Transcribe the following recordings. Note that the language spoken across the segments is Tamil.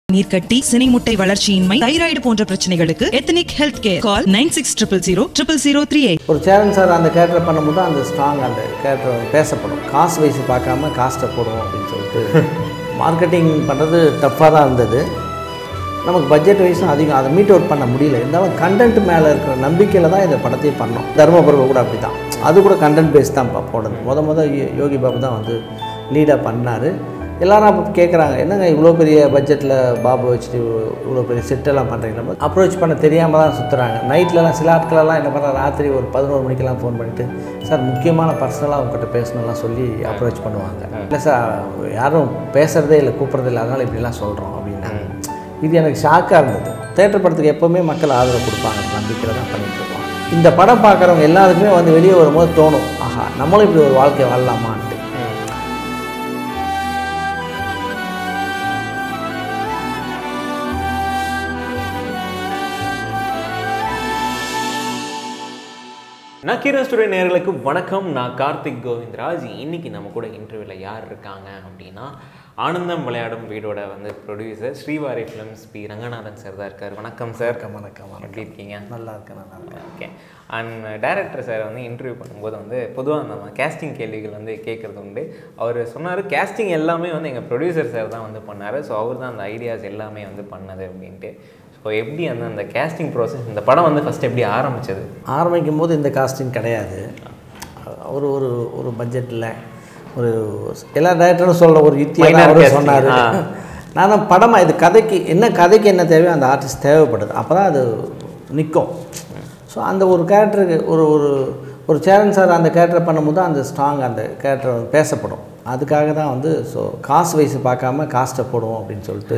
நீர்க்கட்டி சினைமுட்டை வளர்ச்சியின்மை தைராய்டு போன்ற பிரச்சனைகளுக்கு ethnic health care call nine six triple zero triple zero three eight ஒரு சேரன் சார் அந்த கேரக்டர் பண்ணும்போது தான் அந்த ஸ்ட்ராங் அந்த கேரக்டர் பேசப்படும் காசு வயசு பார்க்காம காஸ்ட்டை போடுவோம் அப்படின்னு சொல்லிட்டு மார்க்கெட்டிங் பண்ணுறது டஃப்பாக தான் இருந்தது நமக்கு பட்ஜெட் வைஸும் அதிகம் அதை மீட் அவுட் பண்ண முடியல இருந்தாலும் கண்டென்ட் மேலே இருக்கிற நம்பிக்கையில் தான் இந்த படத்தையே பண்ணோம் தர்மபுரம் கூட அப்படி தான் அது கூட கண்டென்ட் பேஸ் தான் பா- போடுது முத முத யோ- யோகி பாபு தான் வந்து லீடாக பண்ணார் எல்லாரும் அப்போ கேட்குறாங்க என்னங்க இவ்வளோ பெரிய பட்ஜெட்டில் பாபு வச்சுட்டு இவ்வளோ பெரிய செட்டெல்லாம் பண்ணுறீங்க அப்ரோச் பண்ண தெரியாமல் தான் சுற்றுறாங்க நைட்லலாம் சில ஆட்களெல்லாம் என்ன பண்ணுறாங்க ராத்திரி ஒரு பதினோரு மணிக்கெல்லாம் ஃபோன் பண்ணிவிட்டு சார் முக்கியமான பர்சனலாக உங்ககிட்ட பேசணும்லாம் சொல்லி அப்ரோச் பண்ணுவாங்க இல்லை சார் யாரும் பேசுகிறதே இல்லை கூப்பிட்றதே இல்லை அதனால் இப்படிலாம் சொல்கிறோம் அப்படின்னாங்க இது எனக்கு ஷாக்காக இருந்தது தேட்டர் படத்துக்கு எப்போவுமே மக்கள் ஆதரவு கொடுப்பாங்க நம்பிக்கையில் தான் பண்ணிட்டு இருக்கோம் இந்த படம் பார்க்குறவங்க எல்லாருக்குமே வந்து வெளியே வரும்போது தோணும் ஆஹா நம்மளும் இப்படி ஒரு வாழ்க்கை வாழலாமான்ட்டு நக்கீரன் ஸ்டுடியோ நேயர்களுக்கு வணக்கம் நான் கார்த்திக் கோவிந்தராஜ் இன்னைக்கு நம்ம கூட இன்டர்வியூவில் யார் இருக்காங்க அப்படின்னா ஆனந்தம் விளையாடும் வீடோட வந்து producer Srivari films P Ranganathan sir தான் இருக்கார் வணக்கம் சார் வணக்கம் எப்படி இருக்கீங்க நல்லா இருக்கேன் நல்லா இருக்கேன் ஓகே அண்ட் டைரக்டர் சார் வந்து இன்டர்வியூ பண்ணும்போது வந்து பொதுவாக நம்ம கேஸ்டிங் கேள்விகள் வந்து கேட்குறது உண்டு அவர் சொன்னார் கேஸ்டிங் எல்லாமே வந்து எங்கள் ப்ரொடியூசர் சார் தான் வந்து பண்ணார் ஸோ அவர் தான் அந்த ஐடியாஸ் எல்லாமே வந்து பண்ணது அப்படின்ட்டு ஸோ எப்படி வந்து அந்த கேஸ்டிங் ப்ராசஸ் இந்த படம் வந்து ஃபஸ்ட் எப்படி ஆரம்பிச்சது ஆரம்பிக்கும் போது இந்த காஸ்டிங் கிடையாது ஒரு ஒரு ஒரு பட்ஜெட்டில் ஒரு எல்லா டேரக்டரும் சொல்கிற ஒரு யுத்தியை Minor அவரும் casting, சொன்னார் ஆ. நானும் படமாக இது கதைக்கு என்ன கதைக்கு என்ன தேவையோ அந்த ஆர்டிஸ்ட் தேவைப்படுது அப்போ தான் அது நிற்கும் ஸோ அந்த ஒரு கேரக்டருக்கு ஒரு ஒரு ஒரு சேரன் சார் அந்த கேரக்டர் பண்ணும்போது தான் அந்த ஸ்ட்ராங் அந்த கேரக்டர் வந்து பேசப்படும் அதுக்காக தான் வந்து ஸோ காசு வயசு பார்க்காம காஸ்ட்டை போடுவோம் அப்படின்னு சொல்லிட்டு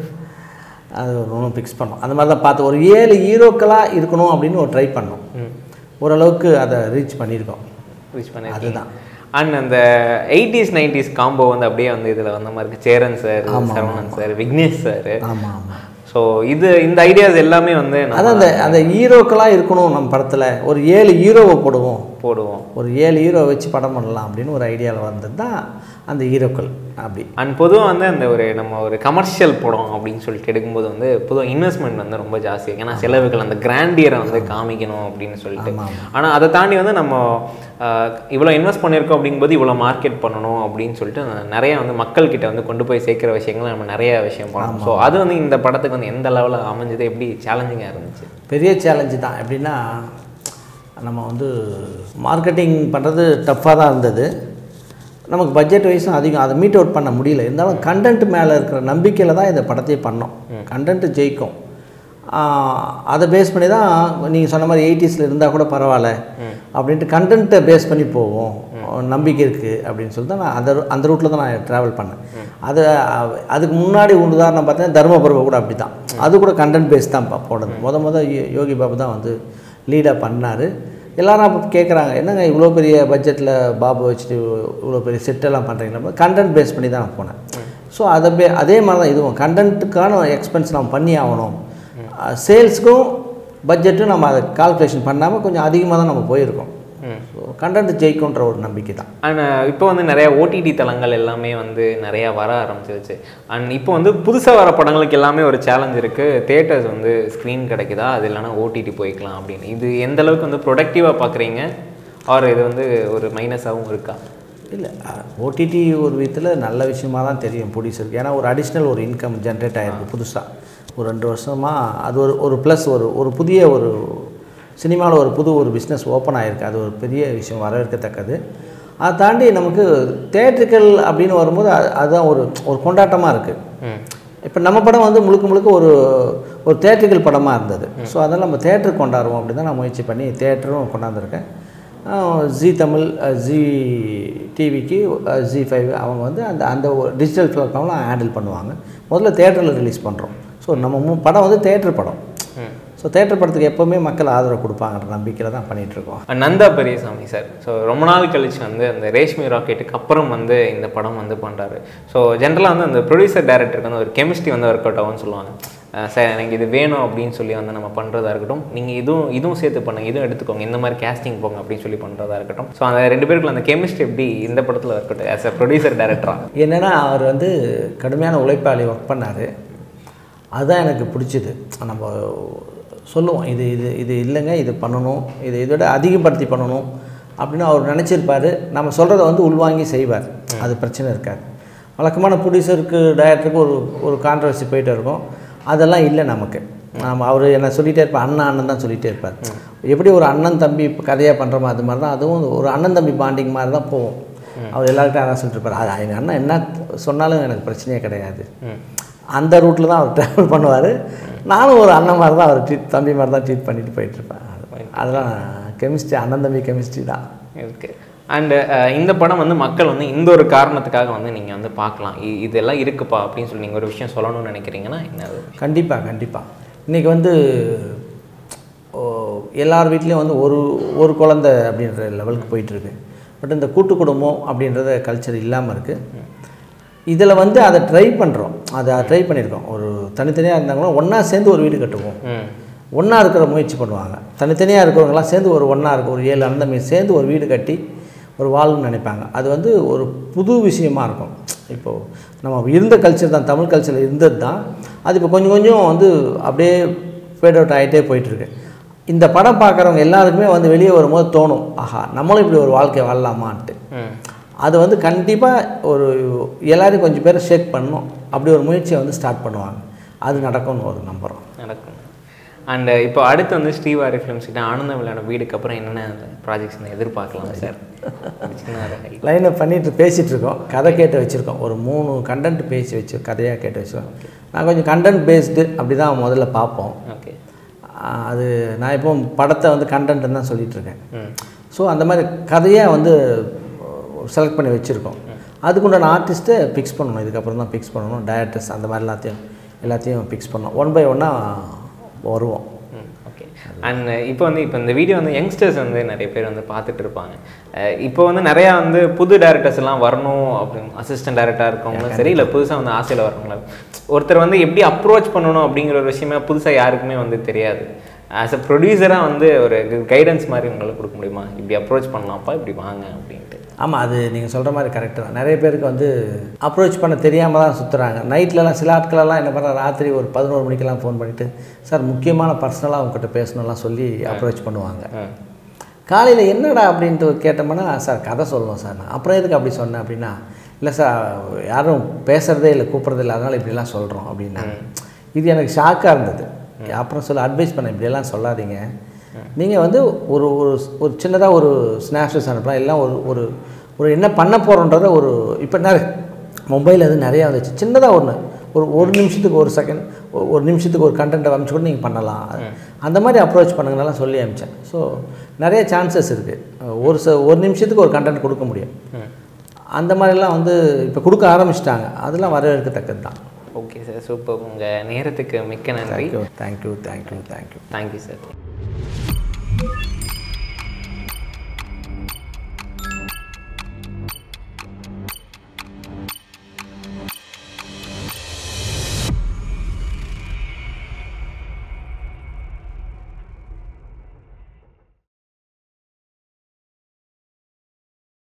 அது ஒன்றும் ஃபிக்ஸ் பண்ணோம் அந்த மாதிரி தான் பார்த்து ஒரு ஏழு ஹீரோக்களாக இருக்கணும் அப்படின்னு ஒரு ட்ரை பண்ணோம் ஓரளவுக்கு அதை ரீச் பண்ணியிருக்கோம் ரீச் பண்ணிருக்கீங்க அண்ட் அந்த எயிட்டிஸ் நைன்டிஸ் காம்போ வந்து அப்படியே வந்து இதில் வந்த மாதிரி இருக்கு Cheran sir Saravanan sir Vignesh sir ஆமாம் ஆமாம் ஸோ இது இந்த ஐடியாஸ் எல்லாமே வந்து நம்ம அதான் அந்த அந்த ஹீரோக்களாக இருக்கணும் நம்ம படத்தில் ஒரு ஏழு ஹீரோவை போடுவோம் போடுவோம் ஒரு ஏழு ஹீரோ வச்சு படம் பண்ணலாம் அப்படின்னு ஒரு ஐடியாவில் வந்தது தான் அந்த ஹீரோக்கள் அப்படி அண்ட் பொதுவாக வந்து அந்த ஒரு நம்ம ஒரு கமர்ஷியல் படம் அப்படின்னு சொல்லிட்டு எடுக்கும்போது வந்து பொதுவாக இன்வெஸ்ட்மெண்ட் வந்து ரொம்ப ஜாஸ்தி ஏன்னா செலவுகள் அந்த கிராண்டியரை வந்து காமிக்கணும் அப்படின்னு சொல்லிட்டு ஆனால் அதை தாண்டி வந்து நம்ம ஆஹ், இவ்வளோ இன்வெஸ்ட் பண்ணியிருக்கோம் அப்படிங்கும்போது இவ்வளோ மார்க்கெட் பண்ணணும் அப்படின்னு சொல்லிட்டு நிறைய வந்து மக்கள்கிட்ட வந்து கொண்டு போய் சேர்க்குற விஷயங்களை நம்ம நிறைய விஷயம் பண்ணணும் ஸோ அது வந்து இந்த படத்துக்கு வந்து எந்த லெவலில் அமைஞ்சது எப்படி சேலஞ்சிங்காக இருந்துச்சு பெரிய சேலஞ்சு தான் எப்படின்னா நம்ம வந்து மார்க்கெட்டிங் பண்ணுறது டஃப்பாக தான் இருந்தது நமக்கு பட்ஜெட் வைஸும் அதிகம் அதை மீட் அவுட் பண்ண முடியல இருந்தாலும் கண்டென்ட் மேலே இருக்கிற நம்பிக்கையில் தான் இந்த படத்தையே பண்ணோம் கண்டென்ட் ஜெயிக்கும் ஆஹ் அதை பேஸ் பண்ணி தான் நீங்கள் சொன்ன மாதிரி எயிட்டிஸில் இருந்தால் கூட பரவாயில்ல அப்படின்ட்டு கண்டென்ட்டை பேஸ் பண்ணி போவோம் நம்பிக்கை இருக்குது அப்படின்னு சொல்லிட்டு தான் நான் அந்த அந்த ரூட்டில் தான் நான் ட்ராவல் பண்ணேன் அது அஹ், அதுக்கு முன்னாடி ஒரு உதாரணம் பார்த்தீங்கன்னா தர்மபுரம் கூட அப்படி தான் அது கூட கண்டென்ட் பேஸ் தான் பா- போடுது முத முத யோ- யோகி பாபு தான் வந்து லீடாக பண்ணார் எல்லாரும் அப்போ கேட்குறாங்க என்னங்க இவ்வளோ பெரிய பட்ஜெட்டில் பாபு வச்சுட்டு இவ்வளோ பெரிய செட்டெல்லாம் பண்ணுறீங்களா கண்டென்ட் பேஸ் பண்ணி தான் நான் போனேன் ஸோ அதை பே அதே மாதிரி தான் இதுவும் கண்டென்ட்டுக்கான எக்ஸ்பென்ஸ் நம்ம பண்ணி ஆகணும் சேல்ஸுக்கும் பட்ஜெட்டும் நம்ம அதை கால்குலேஷன் பண்ணாமல் கொஞ்சம் அதிகமாக தான் நம்ம போயிருக்கோம் ஸோ கண்டென்ட் ஜெயிக்குன்ற ஒரு நம்பிக்கை தான் அண்ட் இப்போ வந்து நிறைய ஓடிடி தளங்கள் எல்லாமே வந்து நிறையா வர ஆரம்பிச்சிருச்சு அண்ட் இப்போ வந்து புதுசாக வர படங்களுக்கு எல்லாமே ஒரு சேலஞ்ச் இருக்குது தேட்டர்ஸ் வந்து ஸ்க்ரீன் கிடைக்குதா அது இல்லைனா ஓடிடி போய்க்கலாம் அப்படின்னு இது எந்த அளவுக்கு வந்து ப்ரொடக்டிவாக பார்க்குறீங்க ஆர் இது வந்து ஒரு மைனஸாகவும் இருக்கா இல்லை ஓடிடி ஒரு விதத்தில் நல்ல விஷயமா தான் தெரியும் ப்ரொடியூசருக்கு ஏன்னா ஒரு அடிஷ்னல் ஒரு இன்கம் ஜென்ரேட் ஆகிருக்கு புதுசாக ஒரு ரெண்டு வருஷமாக அது ஒரு ஒரு ப்ளஸ் ஒரு ஒரு புதிய ஒரு சினிமாவில் ஒரு புது ஒரு பிஸ்னஸ் ஓப்பன் ஆகிருக்கு அது ஒரு பெரிய விஷயம் வரவேற்கத்தக்கது அதை தாண்டி நமக்கு தேட்ரிக்கல் அப்படின்னு வரும்போது அது- அதுதான் ஒரு ஒரு கொண்டாட்டமாக இருக்குது இப்போ நம்ம படம் வந்து முழுக்க முழுக்க ஒரு ஒரு தேட்ரிக்கல் படமாக இருந்தது ஸோ அதனால் நம்ம தேட்டருக்கு கொண்டாடுவோம் அப்படின்னு தான் நான் முயற்சி பண்ணி தேட்டரும் கொண்டாந்துருக்கேன் ஜி தமிழ் ஜி டிவிக்கு ஜி ஃபைவ் அவங்க வந்து அந்த அந்த டிஜிட்டல் பிளாட்ஃபார்மில் ஹேண்டில் பண்ணுவாங்க முதல்ல தேட்டரில் ரிலீஸ் பண்ணுறோம் ஸோ நம்ம மு- படம் வந்து தேட்டர் படம் ஸோ தேட்டர் படத்துக்கு எப்போவுமே மக்கள் ஆதரவு கொடுப்பாங்கன்ற நம்பிக்கையில் தான் பண்ணிகிட்ருக்கோம் And Nanda Periyasamy sir so ரொம்ப நாள் கழிச்சு வந்து அந்த ரேஷ்மி ராக்கெட்டுக்கு அப்புறம் வந்து இந்த படம் வந்து பண்ணுறாரு ஸோ ஜென்ரலாக வந்து அந்த ப்ரொடியூசர் டேரக்டருக்கு வந்து ஒரு கெமிஸ்ட்ரி வந்து ஒர்க் அவுட் ஆகும்னு சொல்லுவாங்க அஹ் சார் எனக்கு இது வேணும் அப்படின்னு சொல்லி வந்து நம்ம பண்ணுறதா இருக்கட்டும் நீங்கள் இதுவும் இதுவும் சேர்த்து பண்ணுங்க இதுவும் எடுத்துக்கோங்க இந்த மாதிரி கேஸ்டிங் போங்க அப்படின்னு சொல்லி பண்ணுறதா இருக்கட்டும் ஸோ அந்த ரெண்டு பேருக்குள்ள அந்த கெமிஸ்ட்ரி எப்படி இந்த படத்தில் இருக்கட்டும் ஆஸ் அ ப்ரொடியூசர் டேரக்டரா என்னென்னா அவர் வந்து கடுமையான உழைப்பாளி ஒர்க் பண்ணார் அதுதான் எனக்கு பிடிச்சது நம்ம சொல்லுவோம் இது இது இது இல்லைங்க இது பண்ணணும் இது இதோட அதிகப்படுத்தி பண்ணணும் அப்படின்னு அவர் நினச்சிருப்பார் நம்ம சொல்கிறத வந்து உள்வாங்கி செய்வார் அது பிரச்சனை இருக்காது வழக்கமான ப்ரொடியூசருக்கு டைரக்டருக்கு ஒரு ஒரு கான்ட்ரவர்சி போயிட்டு இருக்கும் அதெல்லாம் இல்லை நமக்கு நம்ம அவர் என்ன சொல்லிகிட்டே இருப்பார் அண்ணன் அண்ணன் தான் சொல்லிகிட்டே இருப்பார் எப்படி ஒரு அண்ணன் தம்பி இப்போ கதையாக பண்ணுறோமோ அது மாதிரி தான் அதுவும் ஒரு அண்ணன் தம்பி பாண்டிங் மாதிரி தான் போகும் அவர் எல்லார்கிட்டையும் அதான் சொல்லிட்டு இருப்பார் அது எங்கள் அண்ணன் என்ன சொன்னாலும் எனக்கு பிரச்சனையே கிடையாது அந்த ரூட்டில் தான் அவர் ட்ராவல் பண்ணுவார் நானும் ஒரு அண்ணன் மாதிரி தான் அவர் ட்ரீட் தம்பி மாதிரி தான் ட்ரீட் பண்ணிட்டு போயிட்டுருப்பேன் அதெல்லாம் கெமிஸ்ட்ரி அண்ணன் தம்பி கெமிஸ்ட்ரி தான் இருக்கு அண்டு இந்த படம் வந்து மக்கள் வந்து இந்த ஒரு காரணத்துக்காக வந்து நீங்கள் வந்து பார்க்கலாம் இ- இதெல்லாம் இருக்குப்பா அப்படின்னு சொல்லி நீங்கள் ஒரு விஷயம் சொல்லணும்னு நினைக்கிறீங்கன்னா என்ன அது கண்டிப்பாக கண்டிப்பாக இன்றைக்கி வந்து ஓ, எல்லார் வீட்லேயும் வந்து ஒரு ஒரு குழந்தை அப்படின்ற லெவலுக்கு போயிட்டுருக்கு பட் இந்த கூட்டு குடும்பம் அப்படின்றத கல்ச்சர் இல்லாமல் இருக்குது இதில் வந்து அதை ட்ரை பண்ணுறோம் அதை ட்ரை பண்ணியிருக்கோம் ஒரு தனித்தனியாக இருந்தாங்களும் ஒன்றா சேர்ந்து ஒரு வீடு கட்டுவோம் ம் ஒன்றா இருக்கிற முயற்சி பண்ணுவாங்க தனித்தனியாக இருக்கிறவங்கலாம் சேர்ந்து ஒரு ஒன்றா இருக்கும் ஒரு ஏழு அண்ணன் தம்பி சேர்ந்து ஒரு வீடு கட்டி ஒரு வாழ்வுன்னு நினைப்பாங்க அது வந்து ஒரு புது விஷயமா இருக்கும் இப்போது நம்ம இருந்த கல்ச்சர் தான் தமிழ் கல்ச்சரில் இருந்தது தான் அது இப்போ கொஞ்சம் கொஞ்சம் வந்து அப்படியே ஃபேட் அவுட் ஆகிட்டே போயிட்டுருக்கு இந்த படம் பார்க்குறவங்க எல்லாருக்குமே வந்து வெளியே வரும்போது தோணும் ஆஹா நம்மளும் இப்படி ஒரு வாழ்க்கை வாழலாமான்ட்டு ம் அது வந்து கண்டிப்பாக ஒரு எல்லாரையும் கொஞ்சம் பேரை ஷேக் பண்ணணும் அப்படி ஒரு முயற்சியை வந்து ஸ்டார்ட் பண்ணுவாங்க அது நடக்கும்னு ஒரு நம்புகிறோம் நடக்கும் அண்டு இப்போ அடுத்து வந்து ஸ்ரீவாரி ஃபிலிம்ஸ் கிட்ட ஆனந்த விளையாட வீடுக்கு அப்புறம் என்னென்ன ப்ராஜெக்ட்ஸ் எதிர்பார்க்கலாம் சார் சின்ன ஒரு idea. லைனை பண்ணிட்டு பேசிகிட்டு இருக்கோம் கதை கேட்டு வச்சுருக்கோம் ஒரு மூணு கண்டென்ட் பேசி வச்சு கதையாக கேட்டு வச்சுருக்கோம் நான் கொஞ்சம் கண்டென்ட் பேஸ்டு அப்படி தான் முதல்ல பார்ப்போம் ஓகே ஆஹ் அது நான் இப்போ படத்தை வந்து கண்டென்ட்னு தான் சொல்லிட்டு இருக்கேன் ம் ஸோ அந்த மாதிரி கதையாக வந்து செலக்ட் பண்ணி வச்சுருக்கோம் அதுக்குண்டான ஆர்டிஸ்ட்டை ஃபிக்ஸ் பண்ணணும் இதுக்கப்புறம் தான் ஃபிக்ஸ் பண்ணணும் டேரக்டர்ஸ் அந்த மாதிரி எல்லாத்தையும் எல்லாத்தையும் ஃபிக்ஸ் பண்ணணும் ஒன் பை ஒன்னாக வருவோம் ம் ஓகே அண்ட் இப்போ வந்து இப்போ இந்த வீடியோ வந்து யங்ஸ்டர்ஸ் வந்து நிறைய பேர் வந்து பார்த்துட்டு இருப்பாங்க அஹ் இப்போ வந்து நிறையா வந்து புது டேரக்டர்ஸ் எல்லாம் வரணும் அப்படின்னு அசிஸ்டன்ட் டேரக்டராக இருக்கவங்களும் சரி இல்லை புதுசாக வந்து ஆசையில் வரவங்களும் ஒருத்தர் வந்து எப்படி அப்ரோச் பண்ணணும் அப்படிங்கிற ஒரு விஷயமே புதுசாக யாருக்குமே வந்து தெரியாது ஆஸ் அ ப்ரொடியூசராக வந்து ஒரு கைடன்ஸ் மாதிரி உங்களுக்கு கொடுக்க முடியுமா இப்படி அப்ரோச் பண்ணலாம்ப்பா இப்படி வாங்க அப்படின்ட்டு ஆமாம் அது நீங்கள் சொல்கிற மாதிரி கரெக்டு தான் நிறைய பேருக்கு வந்து அப்ரோச் பண்ண தெரியாமல் தான் சுற்றுறாங்க நைட்லலாம் சில ஆட்களெல்லாம் என்ன பண்ணுற ராத்திரி ஒரு பதினோரு மணிக்கெல்லாம் ஃபோன் பண்ணிவிட்டு சார் முக்கியமான பர்சனலாக உங்ககிட்ட பேசணும்லாம் சொல்லி அப்ரோச் பண்ணுவாங்க ம் காலையில் என்னடா அப்படின்ட்டு கேட்டோம்னா சார் கதை சொல்லணும் சார் நான் அப்புறம் எதுக்கு அப்படி சொன்னேன் அப்படின்னா இல்லை சார் யாரும் பேசுகிறதே இல்லை கூப்பிட்றதே இல்லை அதனால் இப்படிலாம் சொல்கிறோம் அப்படின்னா இது எனக்கு ஷாக்காக இருந்தது அப்புறம் சொல்ல அட்வைஸ் பண்ண இப்படியெல்லாம் சொல்லாதீங்க நீங்கள் வந்து ஒரு ஒரு ஒரு சின்னதாக ஒரு ஸ்னாப்ஷஸ் அனுப்பலாம் இல்லை ஒரு ஒரு ஒரு என்ன பண்ண போகிறோன்றத ஒரு இப்போ நிறைய மொபைல் அது நிறையா வந்துச்சு சின்னதாக ஒன்று ஒரு ஒரு நிமிஷத்துக்கு ஒரு செகண்ட் ஒரு நிமிஷத்துக்கு ஒரு கண்டென்ட்டை அமைச்சு கூட நீங்கள் பண்ணலாம் அந்த மாதிரி அப்ரோச் பண்ணுங்கலாம் சொல்லி அனுப்பிச்சேன் ஸோ நிறைய சான்சஸ் இருக்குது ஒரு ச ஒரு நிமிஷத்துக்கு ஒரு கண்டென்ட் கொடுக்க முடியும் அந்த மாதிரிலாம் வந்து இப்போ கொடுக்க ஆரம்பிச்சிட்டாங்க அதெல்லாம் வரவேற்கத்தக்கது தான் ஓகே சார் சூப்பர் உங்கள் நேரத்துக்கு மிக்க நன்றி thank you thank you thank you thank you thank you sir